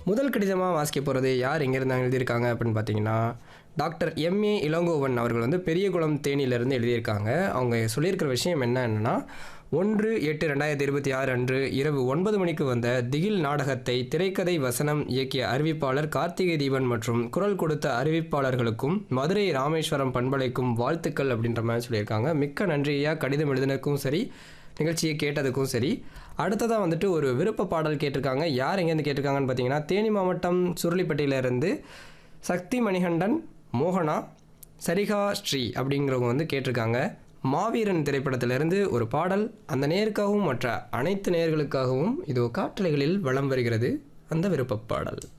முதல் கடிதமாக வாசிக்க போகிறது யார் எங்கேருந்து எழுதியிருக்காங்க அப்படின்னு பார்த்தீங்கன்னா டாக்டர் எம்ஏ இளங்கோவன் அவர்கள் வந்து பெரியகுளம் தேனியிலிருந்து எழுதியிருக்காங்க அவங்க சொல்லியிருக்கிற விஷயம் என்ன என்னன்னா ஒன்று எட்டு ரெண்டாயிரத்தி இருபத்தி ஆறு அன்று இரவு ஒன்பது மணிக்கு வந்த திகில் நாடகத்தை திரைக்கதை வசனம் இயக்கிய அறிவிப்பாளர் கார்த்திகை தீபன் மற்றும் குரல் கொடுத்த அறிவிப்பாளர்களுக்கும் மதுரை ராமேஸ்வரம் பண்பலைக்கும் வாழ்த்துக்கள் அப்படின்ற மாதிரி சொல்லியிருக்காங்க மிக்க நன்றியா கடிதம் எழுதினதுக்கும் சரி நிகழ்ச்சியை கேட்டதுக்கும் சரி அடுத்ததாக வந்துட்டு ஒரு விருப்ப பாடல் கேட்டிருக்காங்க யார் எங்கேருந்து கேட்டிருக்காங்கன்னு பார்த்தீங்கன்னா தேனி மாவட்டம் சுருளிப்பட்டியிலிருந்து சக்தி மணிகண்டன் மோகனா சரிகா ஸ்ரீ அப்படிங்கிறவங்க வந்து கேட்டிருக்காங்க மாவீரன் திரைப்படத்திலிருந்து ஒரு பாடல் அந்த நேருக்காகவும் மற்ற அனைத்து நேர்களுக்காகவும் இதோ காற்றலைகளில் வலம் வருகிறது அந்த விருப்பப் பாடல்